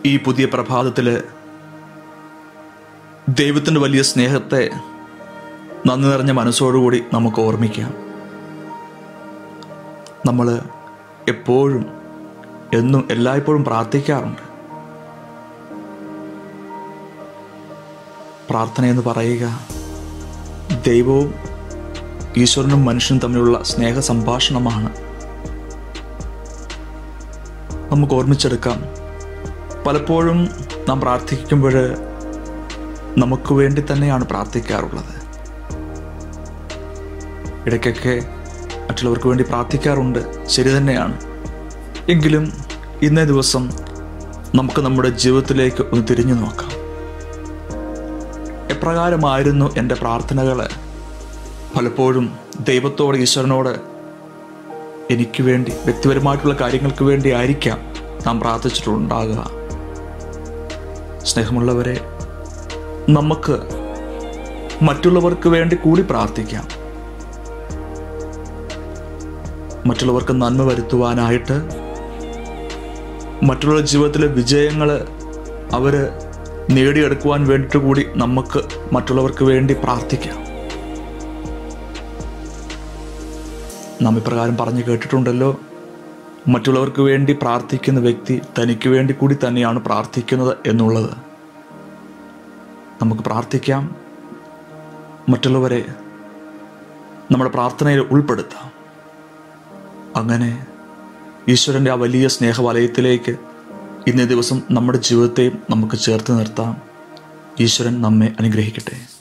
ഈ പുതിയ പ്രഭാതത്തിൽ ദൈവത്തിൻ്റെ വലിയ സ്നേഹത്തെ നന്ദി നിറഞ്ഞ മനസ്സോടുകൂടി നമുക്ക് ഓർമ്മിക്കാം നമ്മൾ എപ്പോഴും എന്നും എല്ലായ്പ്പോഴും പ്രാർത്ഥിക്കാറുണ്ട് പ്രാർത്ഥന എന്ന് പറയുക ദൈവവും ഈശ്വരനും മനുഷ്യനും തമ്മിലുള്ള സ്നേഹ സംഭാഷണമാണ് നമുക്ക് ഓർമ്മിച്ചെടുക്കാം പലപ്പോഴും നാം പ്രാർത്ഥിക്കുമ്പോൾ നമുക്ക് വേണ്ടി തന്നെയാണ് പ്രാർത്ഥിക്കാറുള്ളത് ഇടയ്ക്കൊക്കെ മറ്റുള്ളവർക്ക് വേണ്ടി പ്രാർത്ഥിക്കാറുണ്ട് ശരി തന്നെയാണ് എങ്കിലും ഇന്നേ ദിവസം നമുക്ക് നമ്മുടെ ജീവിതത്തിലേക്ക് ഒന്ന് തിരിഞ്ഞു നോക്കാം എപ്രകാരമായിരുന്നു എൻ്റെ പ്രാർത്ഥനകൾ പലപ്പോഴും ദൈവത്തോട് ഈശ്വരനോട് എനിക്ക് വേണ്ടി വ്യക്തിപരമായിട്ടുള്ള കാര്യങ്ങൾക്ക് വേണ്ടി ആയിരിക്കാം നാം പ്രാർത്ഥിച്ചിട്ടുണ്ടാകുക സ്നേഹമുള്ളവരെ നമുക്ക് മറ്റുള്ളവർക്ക് വേണ്ടി കൂടി പ്രാർത്ഥിക്കാം മറ്റുള്ളവർക്ക് നന്മ വരുത്തുവാനായിട്ട് മറ്റുള്ള ജീവിതത്തിലെ വിജയങ്ങൾ അവർ നേടിയെടുക്കുവാൻ വേണ്ടിയിട്ട് കൂടി നമുക്ക് മറ്റുള്ളവർക്ക് വേണ്ടി പ്രാർത്ഥിക്കാം നാം ഇപ്രകാരം പറഞ്ഞു കേട്ടിട്ടുണ്ടല്ലോ മറ്റുള്ളവർക്ക് വേണ്ടി പ്രാർത്ഥിക്കുന്ന വ്യക്തി തനിക്ക് വേണ്ടി കൂടി തന്നെയാണ് പ്രാർത്ഥിക്കുന്നത് എന്നുള്ളത് നമുക്ക് പ്രാർത്ഥിക്കാം മറ്റുള്ളവരെ നമ്മുടെ പ്രാർത്ഥനയിൽ ഉൾപ്പെടുത്താം അങ്ങനെ ഈശ്വരൻ്റെ ആ വലിയ സ്നേഹവലയത്തിലേക്ക് ഇന്നേ ദിവസം നമ്മുടെ ജീവിതത്തെയും നമുക്ക് ചേർത്ത് നിർത്താം ഈശ്വരൻ നമ്മെ അനുഗ്രഹിക്കട്ടെ